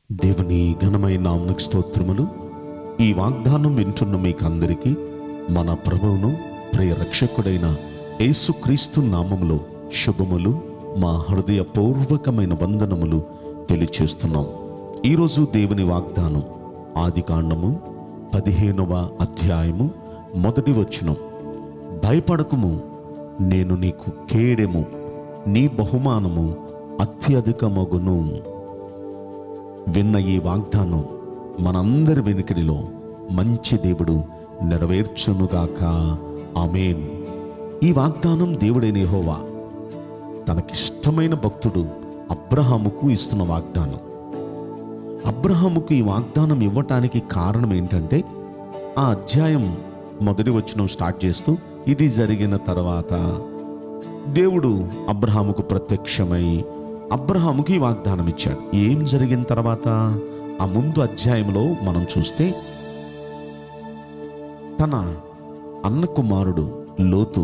దేవుని ఘనమైన నామకు స్తోత్రములు ఈ వాగ్దానం వింటున్న మీకందరికీ మన ప్రభువును ప్రియ రక్షకుడైన యేసుక్రీస్తు నామములో శుభములు మా హృదయపూర్వకమైన వందనములు తెలియచేస్తున్నాం ఈరోజు దేవుని వాగ్దానం ఆది కాండము పదిహేనవ అధ్యాయము మొదటి వచనం భయపడకుము నేను నీకు కేడెము నీ బహుమానము అత్యధికమగును విన్న ఈ వాగ్దానం మనందరి వెనుకడిలో మంచి దేవుడు నెరవేర్చునుగాక ఆమేన్ ఈ వాగ్దానం దేవుడైన యెహోవా తనకిష్టమైన భక్తుడు అబ్రహాముకు ఇస్తున్న వాగ్దానం అబ్రహాముకు ఈ వాగ్దానం ఇవ్వటానికి కారణం ఏంటంటే ఆ అధ్యాయం మొదటి వచనం స్టార్ట్ చేస్తూ ఇది జరిగిన తర్వాత దేవుడు అబ్రహాముకు ప్రత్యక్షమై అబ్రహాముకి ఈ వాగ్దానం ఇచ్చాడు ఏం జరిగిన తర్వాత ఆ ముందు అధ్యాయంలో మనం చూస్తే తన అన్న కుమారుడు లోతు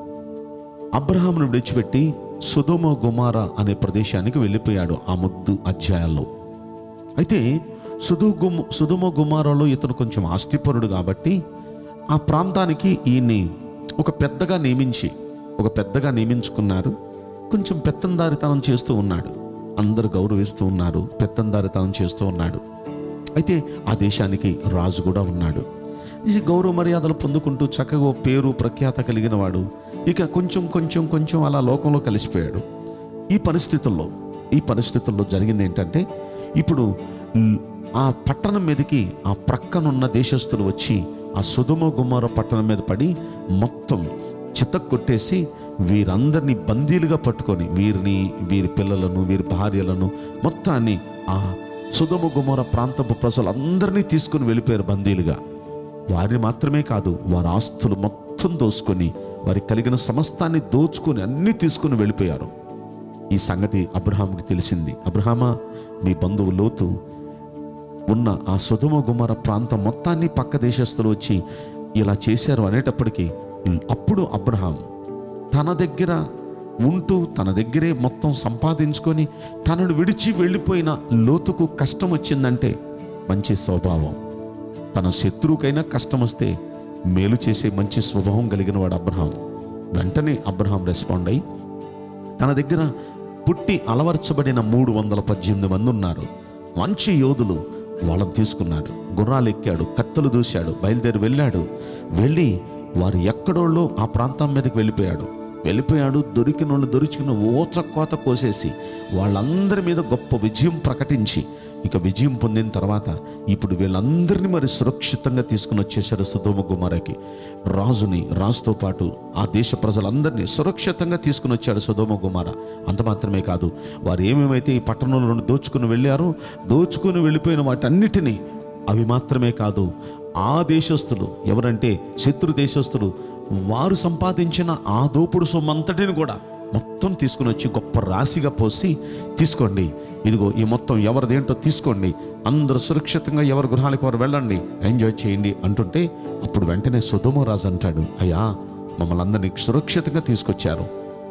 అబ్రహామును విడిచిపెట్టి సుధుమ గుమార అనే ప్రదేశానికి వెళ్ళిపోయాడు ఆ ముద్దు అధ్యాయాల్లో అయితే సుధు గుమ్ సుధుమ గుమారలో ఇతను కొంచెం ఆస్తిపరుడు కాబట్టి ఆ ప్రాంతానికి ఈయన్ని ఒక పెద్దగా నియమించి ఒక పెద్దగా నియమించుకున్నారు కొంచెం పెత్తందారితనం చేస్తూ ఉన్నాడు అందరు గౌరవిస్తూ ఉన్నారు పెత్తందారితనం చేస్తూ ఉన్నాడు అయితే ఆ దేశానికి రాజు కూడా ఉన్నాడు ఈ గౌరవ మర్యాదలు పొందుకుంటూ చక్కగా ఓ పేరు ప్రఖ్యాత కలిగిన వాడు ఇక కొంచెం కొంచెం కొంచెం అలా లోకంలో కలిసిపోయాడు ఈ పరిస్థితుల్లో ఈ పరిస్థితుల్లో జరిగింది ఏంటంటే ఇప్పుడు ల్- ఆ పట్టణం మీదకి ఆ ప్రక్కనున్న దేశస్తులు వచ్చి ఆ సుధుమ గుమ్మార పట్టణం మీద పడి మొత్తం చితక్ కొట్టేసి వీరందరినీ బందీలుగా పట్టుకొని వీరిని వీరి పిల్లలను వీరి భార్యలను మొత్తాన్ని ఆ సుధుమ గుమ్మర ప్రాంతపు ప్రజలందరినీ తీసుకుని వెళ్ళిపోయారు బందీలుగా వారిని మాత్రమే కాదు వారి ఆస్తులు మొత్తం దోచుకొని వారికి కలిగిన సమస్తాన్ని దోచుకొని అన్నీ తీసుకుని వెళ్ళిపోయారు ఈ సంగతి అబ్రహాముకి తెలిసింది అబ్రహామా మీ బంధువు లోతు ఉన్న ఆ సుధుమ గుమర ప్రాంతం మొత్తాన్ని పక్క దేశస్తులు వచ్చి ఇలా చేశారు అనేటప్పటికీ అప్పుడు అబ్రహాం తన దగ్గర ఉంటూ తన దగ్గరే మొత్తం సంపాదించుకొని తనను విడిచి వెళ్ళిపోయిన లోతుకు కష్టం వచ్చిందంటే మంచి స్వభావం తన శత్రువుకైనా కష్టం వస్తే మేలు చేసే మంచి స్వభావం కలిగిన వాడు అబ్రహాం వెంటనే అబ్రహాం రెస్పాండ్ అయి తన దగ్గర పుట్టి అలవర్చబడిన మూడు వందల పద్దెనిమిది మంది ఉన్నారు మంచి యోధులు వాళ్ళని తీసుకున్నాడు గుర్రాలు ఎక్కాడు కత్తులు దూశాడు బయలుదేరి వెళ్ళాడు వెళ్ళి వారు ఎక్కడోళ్ళో ఆ ప్రాంతం మీదకి వెళ్ళిపోయాడు వెళ్ళిపోయాడు దొరికిన వాళ్ళు దొరికిన ఓచకోత కోసేసి వాళ్ళందరి మీద గొప్ప విజయం ప్రకటించి ఇక విజయం పొందిన తర్వాత ఇప్పుడు వీళ్ళందరినీ మరి సురక్షితంగా తీసుకుని వచ్చేసారు సుధోమ గుమారకి రాజుని రాజుతో పాటు ఆ దేశ ప్రజలందరినీ సురక్షితంగా తీసుకుని వచ్చాడు సుధోమ గుమార అంత మాత్రమే కాదు వారు ఏమేమైతే ఈ పట్టణంలో నుండి దోచుకుని వెళ్ళారో దోచుకుని వెళ్ళిపోయిన వాటన్నిటినీ అవి మాత్రమే కాదు ఆ దేశస్తులు ఎవరంటే శత్రు దేశస్తులు వారు సంపాదించిన ఆ దోపుడు సొమ్మంతటిని కూడా మొత్తం తీసుకుని వచ్చి గొప్ప రాశిగా పోసి తీసుకోండి ఇదిగో ఈ మొత్తం ఎవరిదేంటో తీసుకోండి అందరూ సురక్షితంగా ఎవరి గృహాలకు వారు వెళ్ళండి ఎంజాయ్ చేయండి అంటుంటే అప్పుడు వెంటనే సుధుమరాజు అంటాడు అయ్యా మమ్మల్ని అందరినీ సురక్షితంగా తీసుకొచ్చారు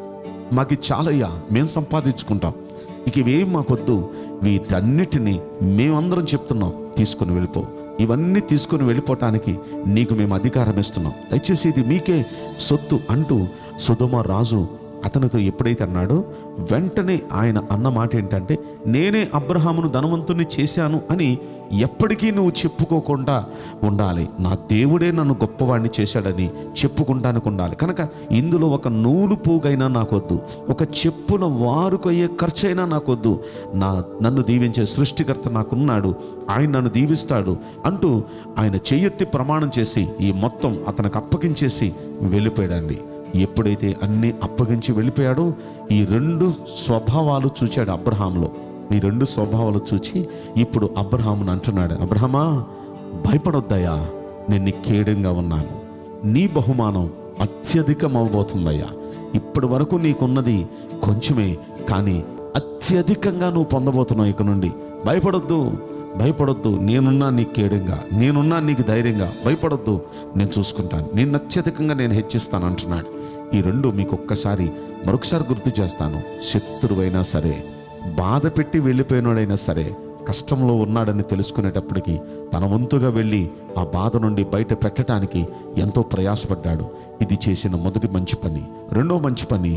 మాకు ఇది చాలయ్యా మేము సంపాదించుకుంటాం ఇక ఇవేం మాకొద్దు వీటన్నిటినీ మేమందరం చెప్తున్నాం తీసుకుని వెళ్ళిపో ఇవన్నీ తీసుకుని వెళ్ళిపోవటానికి నీకు మేము అధికారం ఇస్తున్నాం దయచేసి ఇది మీకే సొత్తు అంటూ సుధమ రాజు అతనితో ఎప్పుడైతే అన్నాడో వెంటనే ఆయన అన్న మాట ఏంటంటే నేనే అబ్రహామును ధనవంతుని చేశాను అని ఎప్పటికీ నువ్వు చెప్పుకోకుండా ఉండాలి నా దేవుడే నన్ను గొప్పవాడిని చేశాడని చెప్పుకుంటానికి ఉండాలి కనుక ఇందులో ఒక నూలు పోగైనా నాకొద్దు ఒక చెప్పుల వారుకయ్యే ఖర్చైనా నాకొద్దు నా నన్ను దీవించే సృష్టికర్త నాకున్నాడు ఆయన నన్ను దీవిస్తాడు అంటూ ఆయన చెయ్యెత్తి ప్రమాణం చేసి ఈ మొత్తం అతనికి అప్పగించేసి వెళ్ళిపోయాడండి ఎప్పుడైతే అన్ని అప్పగించి వెళ్ళిపోయాడో ఈ రెండు స్వభావాలు చూచాడు అబ్రహాంలో ఈ రెండు స్వభావాలు చూచి ఇప్పుడు అబ్రహామును అంటున్నాడు అబ్రహమా భయపడొద్దయ్యా నేను నీ కేడంగా ఉన్నాను నీ బహుమానం అత్యధికం అవబోతుందయ్యా ఇప్పటి వరకు నీకున్నది కొంచెమే కానీ అత్యధికంగా నువ్వు పొందబోతున్నావు ఇక నుండి భయపడొద్దు భయపడొద్దు నేనున్నా నీకు కేడంగా నేనున్నా నీకు ధైర్యంగా భయపడొద్దు నేను చూసుకుంటాను నేను అత్యధికంగా నేను హెచ్చిస్తాను అంటున్నాడు ఈ రెండు మీకు ఒక్కసారి మరొకసారి గుర్తు చేస్తాను శత్రువైనా సరే బాధ పెట్టి వెళ్ళిపోయినోడైనా సరే కష్టంలో ఉన్నాడని తెలుసుకునేటప్పటికి తన వంతుగా వెళ్ళి ఆ బాధ నుండి బయట పెట్టడానికి ఎంతో ప్రయాసపడ్డాడు ఇది చేసిన మొదటి మంచి పని రెండో మంచి పని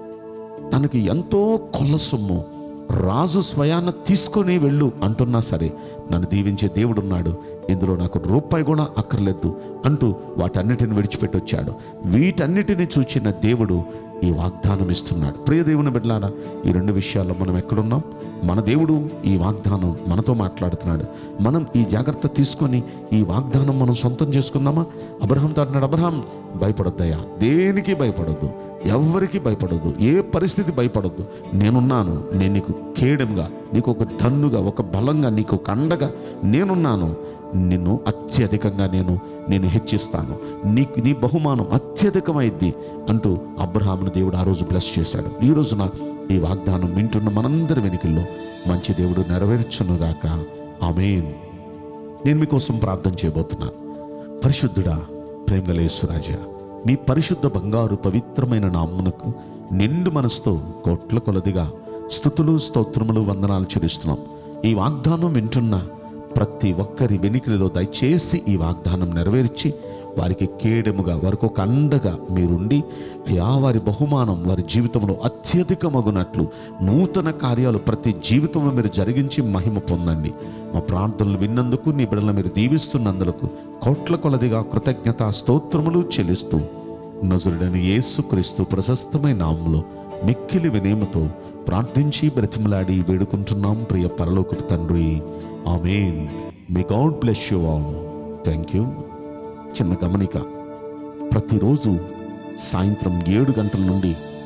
తనకి ఎంతో కొల్ల సొమ్ము రాజు స్వయాన తీసుకొని వెళ్ళు అంటున్నా సరే నన్ను దీవించే దేవుడున్నాడు ఇందులో నాకు రూపాయి కూడా అక్కర్లేదు అంటూ వాటన్నిటిని విడిచిపెట్టొచ్చాడు వీటన్నిటిని చూచిన దేవుడు ఈ వాగ్దానం ఇస్తున్నాడు ప్రియ దేవుని బిడ్డలారా ఈ రెండు విషయాల్లో మనం ఎక్కడున్నాం మన దేవుడు ఈ వాగ్దానం మనతో మాట్లాడుతున్నాడు మనం ఈ జాగ్రత్త తీసుకొని ఈ వాగ్దానం మనం సొంతం చేసుకుందామా అబ్రహాంతో అంటున్నాడు అబ్రహాం భయపడొద్దయ్యా దేనికి భయపడొద్దు ఎవరికి భయపడొద్దు ఏ పరిస్థితి భయపడొద్దు నేనున్నాను నేను నీకు కేడంగా నీకు ఒక దన్నుగా ఒక బలంగా నీకు ఒక అండగా నేనున్నాను నిన్ను అత్యధికంగా నేను నేను హెచ్చిస్తాను నీకు నీ బహుమానం అత్యధికమైద్ది అంటూ అబ్రహామును దేవుడు ఆ రోజు బ్లెస్ చేశాడు ఈ రోజున ఈ వాగ్దానం వింటున్న మనందరి వెనుకల్లో మంచి దేవుడు నెరవేర్చునుగాక ఆమేన్ నేను మీకోసం ప్రార్థన చేయబోతున్నాను పరిశుద్ధుడా ప్రేమలేశ్వరాజా మీ పరిశుద్ధ బంగారు పవిత్రమైన నామ్మునకు నిండు మనసుతో కోట్ల కొలదిగా స్థుతులు స్తోత్రములు వందనాలు చెల్లిస్తున్నాం ఈ వాగ్దానం వింటున్న ప్రతి ఒక్కరి వెనుకలో దయచేసి ఈ వాగ్దానం నెరవేర్చి వారికి కేడముగా వారికి ఒక అండగా మీరుండి అయా వారి బహుమానం వారి జీవితంలో అత్యధికమగునట్లు నూతన కార్యాలు ప్రతి జీవితంలో మీరు జరిగించి మహిమ పొందండి మా ప్రార్థనలు విన్నందుకు నీ బిడ్డలను మీరు దీవిస్తున్నందులకు కోట్ల కొలదిగా కృతజ్ఞత స్తోత్రములు చెల్లిస్తూ నజరుడని యేసుక్రీస్తు ప్రశస్తమైన నామంలో మిక్కిలి వినేమతో ప్రార్థించి బ్రతిమలాడి వేడుకుంటున్నాం ప్రియ పరలోకపు తండ్రి amen may God bless you all thank you చిన్న గమనిక ప్రతిరోజు సాయంత్రం ఏడు గంటల నుండి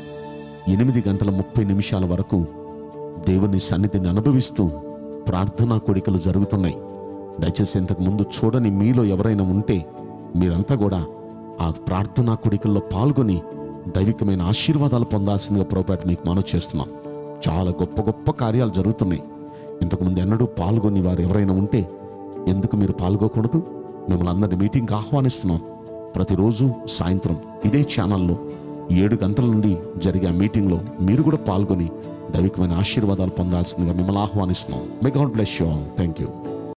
ఎనిమిది గంటల ముప్పై నిమిషాల వరకు దేవుని సన్నిధిని అనుభవిస్తూ ప్రార్థనా కోడికలు జరుగుతున్నాయి దయచేసి ఇంతకు ముందు చూడని మీలో ఎవరైనా ఉంటే మీరంతా కూడా ఆ ప్రార్థనా కోడికల్లో పాల్గొని దైవికమైన ఆశీర్వాదాలు పొందాల్సిందిగా ప్రోపేట మీకు మనవి చేస్తున్నాం చాలా గొప్ప గొప్ప కార్యాలు జరుగుతున్నాయి ఇంతకుముందు ఎన్నడూ పాల్గొని వారు ఎవరైనా ఉంటే ఎందుకు మీరు పాల్గొకూడదు మిమ్మల్ని అందరినీ మీటింగ్కి ఆహ్వానిస్తున్నాం ప్రతిరోజు సాయంత్రం ఇదే ఛానల్లో ఏడు గంటల నుండి జరిగే ఆ మీటింగ్లో మీరు కూడా పాల్గొని దైవికమైన ఆశీర్వాదాలు పొందాల్సిందిగా మిమ్మల్ని ఆహ్వానిస్తున్నాం may God bless you all thank you